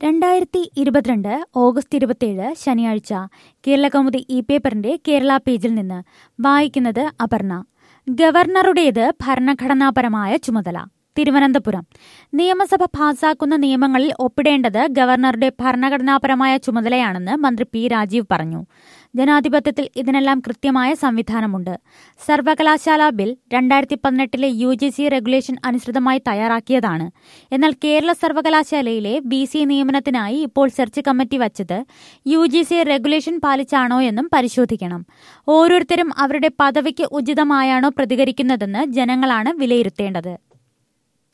രണ്ടായിരത്തി ഇരുപത്തിരണ്ട് ഓഗസ്റ്റ് ഇരുപത്തിയേഴ് ശനിയാഴ്ച കേരളകൗമുദി ഇ പേപ്പറിന്റെ കേരള പേജിൽ നിന്ന് വായിക്കുന്നത് അപർണ ഗവർണറുടേത് ഭരണഘടനാപരമായ ചുമതല തിരുവനന്തപുരം നിയമസഭ പാസാക്കുന്ന നിയമങ്ങളിൽ ഒപ്പിടേണ്ടത് ഗവർണറുടെ ഭരണഘടനാപരമായ ചുമതലയാണെന്ന് മന്ത്രി പി രാജീവ് പറഞ്ഞു ജനാധിപത്യത്തിൽ ഇതിനെല്ലാം കൃത്യമായ സംവിധാനമുണ്ട് സർവകലാശാല ബിൽ രണ്ടായിരത്തി പതിനെട്ടിലെ യു ജി സി റെഗുലേഷൻ അനുസൃതമായി തയ്യാറാക്കിയതാണ് എന്നാൽ കേരള സർവകലാശാലയിലെ ബി സി നിയമനത്തിനായി ഇപ്പോൾ സെർച്ച് കമ്മിറ്റി വച്ചത് യു ജി സി റെഗുലേഷൻ പാലിച്ചാണോ എന്നും പരിശോധിക്കണം ഓരോരുത്തരും അവരുടെ പദവിക്ക് ഉചിതമായാണോ പ്രതികരിക്കുന്നതെന്ന് ജനങ്ങളാണ് വിലയിരുത്തേണ്ടത്